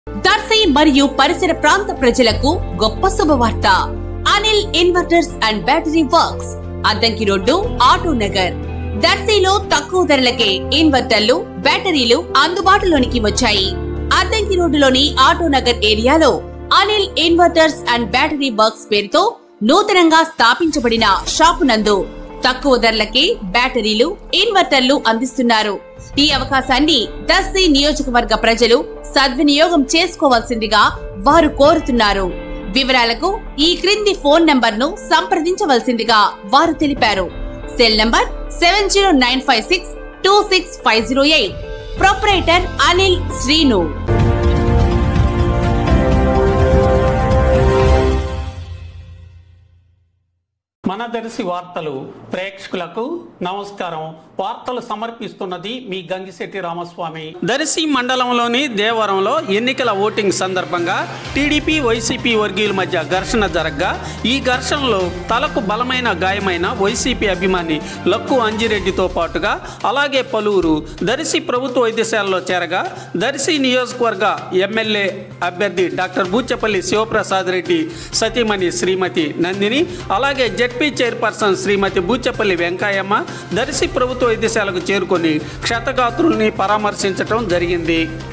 దర్శి మరియు పరిసర ప్రాంత ప్రజలకు గొప్ప శుభవార్త Anil inverters and battery works Addanki road auto Nagar దర్శిలో తక్కువ ధరలకే ఇన్వర్టర్లు బ్యాటరీలు అందుబాటులోనికి వచ్చాయి అద్దంకి రోడ్డులోని ఆటో నగర్ ఏరియాలో Anil inverters and battery works పేరుతో నూతనంగా స్థాపించబడిన షాపు నందు తక్కువ ధరలకే బ్యాటరీలు ఇన్వర్టర్లు అందిస్తున్నారు ఈ అవకాశాన్ని దర్శి నియోజకవర్గ ప్రజలు సద్వినియోగం చేసుకోవాల్సిందిగా వారు కోరుతున్నారు వివరాలకు ఈ క్రింది ఫోన్ నంబర్ ను సంప్రదించవలసిందిగా వారు తెలిపారు cell number seven zero nine five six two six five zero eight proprietor Anil Srinu మన దర్శి వార్తలు ప్రేక్షకులకు నమస్కారం వార్తలు సమర్పిస్తున్నది మీ గంగిశెట్టి రామస్వామి దర్శి మండలంలోని దేవరంలో ఎన్నికల ఓటింగ్ సందర్భంగా టీడీపీ వైసీపీ వర్గీయుల మధ్య ఘర్షణ జరగగా ఈ ఘర్షణలో తలకు బలమైన గాయమైన వైసీపీ అభిమాని లక్కు అంజిరెడ్డితో పాటుగా అలాగే పలువురు దర్శి ప్రభుత్వ వైద్యశాలలో చేరగా దర్శి నియోజకవర్గ ఎమ్మెల్యే అభ్యర్థి డాక్టర్ బూచపల్లి శివప్రసాద్ రెడ్డి సతీమణి శ్రీమతి నందిని అలాగే జడ్పీ చైర్పర్సన్ శ్రీమతి బూచపల్లి వెంకయ్యమ్మ దర్శి ప్రభుత్వ వైద్యశాలకు చేరుకొని క్షతగాత్రుల్ని పరామర్శించటం జరిగింది